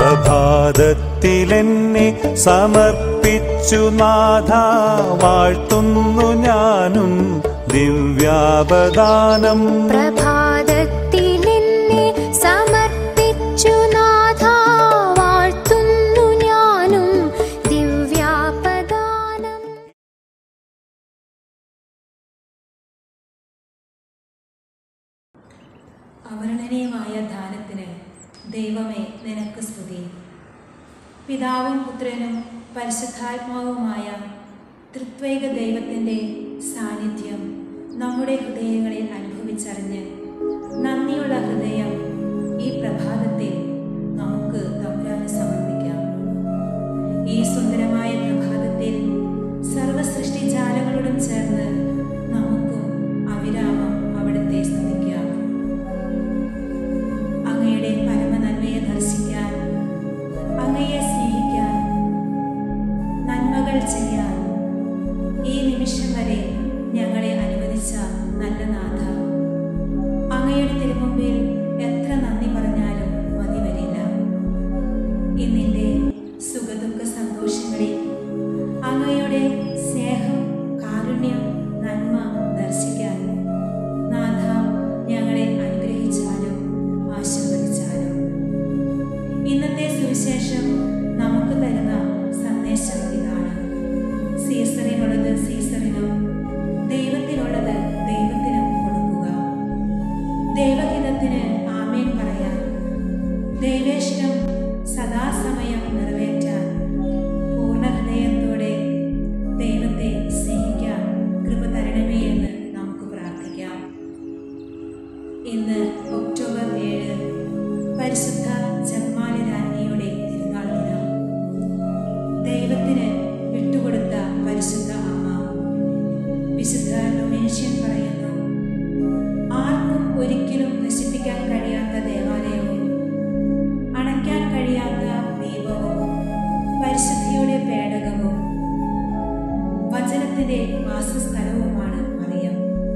പ്രഭാതത്തിലെന്നെ സമർപ്പിച്ചു നാഥ വാഴ്ത്തുന്നു ഞാനും ദിവ്യാപദാനം പ്രഭാതത്തിലെന്നെ സമർപ്പിച്ചു നാഥ വാഴ്ത്തുന്നു ഞാനും ദിവ്യാപദാനം അവർണനീയമായ ദാനത്തിന് ദൈവമേ നിനക്ക് സ്തുതി പിതാവും പുത്രനും പരിശുദ്ധാത്മാവുമായ തൃത്വൈക ദൈവത്തിൻ്റെ സാന്നിധ്യം നമ്മുടെ ഹൃദയങ്ങളിൽ അനുഭവിച്ചറിഞ്ഞ് നന്ദിയുള്ള ഹൃദയം ഈ പ്രഭാതത്തിൽ നമുക്ക് തമ്പുരാന് സമർപ്പിക്കാം ഈ സുന്ദരമായ പ്രഭാതത്തിൽ സർവസൃഷ്ടിജാലങ്ങളോടും ചേർന്ന് നമുക്കും അവിരാമം അവിടുത്തെ സ്തുതിക്കാം അങ്ങയുടെ പരമനന്മയെ ദർശിക്കാൻ അങ്ങയെ സ്നേഹിക്കാൻ നന്മകൾ ചെയ്യാൻ ഈ നിമിഷം വരെ ഞങ്ങളെ അനുവദിച്ച നല്ല നാഥ അങ്ങയുടെ തിരുമുമ്പിൽ എത്ര നന്ദി പറഞ്ഞാലും മതി വരില്ല ഇന്നിൻ്റെ സുഖദുഃഖ സന്തോഷങ്ങളിൽ അങ്ങയുടെ സ്നേഹം കാരുണ്യം നന്മ ദർശിക്കാൻ നാഥ ഞങ്ങളെ അനുഗ്രഹിച്ചാലും ആശീർവദിച്ചാലും ഇന്നത്തെ സുവിശേഷം നമുക്ക് തരുന്ന സന്ദേശം ഇതാണ് സീസറിനുള്ളത് സീസറിനും ദൈവത്തിനുള്ളത് ദൈവത്തിനും കൊടുക്കുക ദൈവഹിതത്തിന് ആമേൻ പറയാൻ ദൈവേഷ്ടം സദാസമയം നിറവേറ്റാൻ പൂർണ്ണ ഹൃദയത്തോടെ ദൈവത്തെ സ്നേഹിക്കാൻ കൃപ തരണമേ എന്ന് നമുക്ക് പ്രാർത്ഥിക്കാം ഇന്ന് ഒക്ടോബർ ഏഴ് പരിശുദ്ധ ജന്മാലി രാജ്ഞിയുടെ തിരുനാൾ ദിനം ദൈവത്തിന് വിട്ടുകൊടുത്ത പരിശുദ്ധ അമ്മ വിശുദ്ധ ഡൊമേഷ്യൻ പറയുന്നു ആർക്കും ഒരിക്കലും നശിപ്പിക്കാൻ കഴിയാത്ത ദേവാലയവും അണയ്ക്കാൻ കഴിയാത്ത ദീപവും പരിശുദ്ധിയുടെ പേടകവും വചനത്തിന്റെ വാസസ്ഥലവുമാണ് മറിയം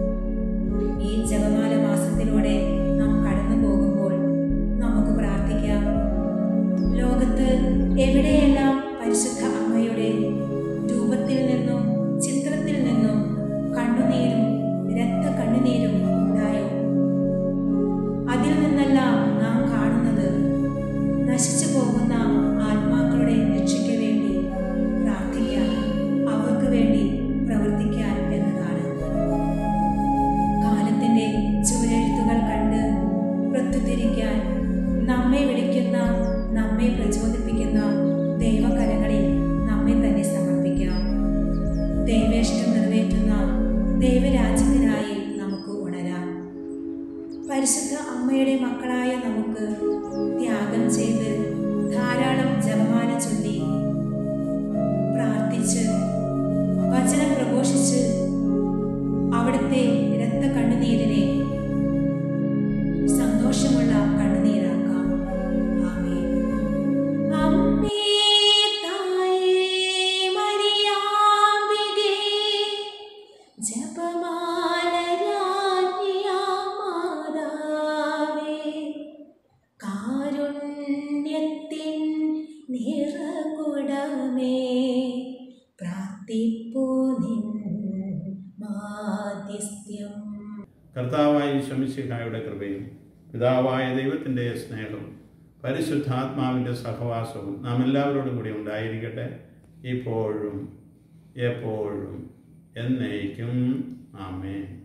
ഈ ജപമാല മാസത്തിലൂടെ നാം കടന്നു പോകുമ്പോൾ നമുക്ക് പ്രാർത്ഥിക്കാം ലോകത്ത് എവിടെയെല്ലാം പരിശുദ്ധ അമ്മയുടെ രൂപത്തിൽ നിന്നും ചിത്രത്തിൽ നിന്നും കണ്ണുനീരും രക്ത കണ്ണുനീരും ഉണ്ടായോ അതിൽ നിന്നെല്ലാം നാം കാണുന്നത് നശിച്ചു പോകുന്ന ആത്മാക്കളുടെ രക്ഷയ്ക്ക് വേണ്ടി പ്രാർത്ഥിക്കാൻ അവർക്ക് വേണ്ടി പ്രവർത്തിക്കാൻ എന്നതാണ് കാലത്തിന്റെ ചുവരെഴുത്തുകൾ കണ്ട് പ്രത്യുദ്ധരിക്കാൻ നമ്മെ വിളിക്കുന്ന നമ്മെ പ്രചോദിപ്പിക്കുന്ന ദൈവകരങ്ങളിൽ നമ്മെ തന്നെ സമർപ്പിക്കാം ദൈവേഷ്ടം നിറവേറ്റുന്ന ദൈവരാജ്യത്തിനായി നമുക്ക് ഉണരാം പരിശുദ്ധ അമ്മയുടെ മക്കളായ നമുക്ക് ത്യാഗം ചെയ്ത് ധാരാളം ജപമാല ചൊല്ലി പ്രാർത്ഥിച്ച് വചനം പ്രഘോഷിച്ച് അവിടുത്തെ രക്ത കണ്ണുനീരിനെ സന്തോഷമുള്ള കണ്ണുനീരാക്കാം ആമേൻ അമ്മേ തായേ മരിയാമ്പികേ ജപമാല രാജ്ഞിയാം മാതാവേ കാരുണ്യത്തിൻ നിറകുടമേ പ്രാർത്ഥിപ്പൂ നിൻ മാധ്യസ്ഥ്യം കർത്താവായ ശമിശിഹായുടെ കൃപയും പിതാവായ ദൈവത്തിൻ്റെ സ്നേഹവും പരിശുദ്ധാത്മാവിൻ്റെ സഹവാസവും നാം എല്ലാവരോടും കൂടി ഉണ്ടായിരിക്കട്ടെ ഇപ്പോഴും എപ്പോഴും എന്നേക്കും ആമേൻ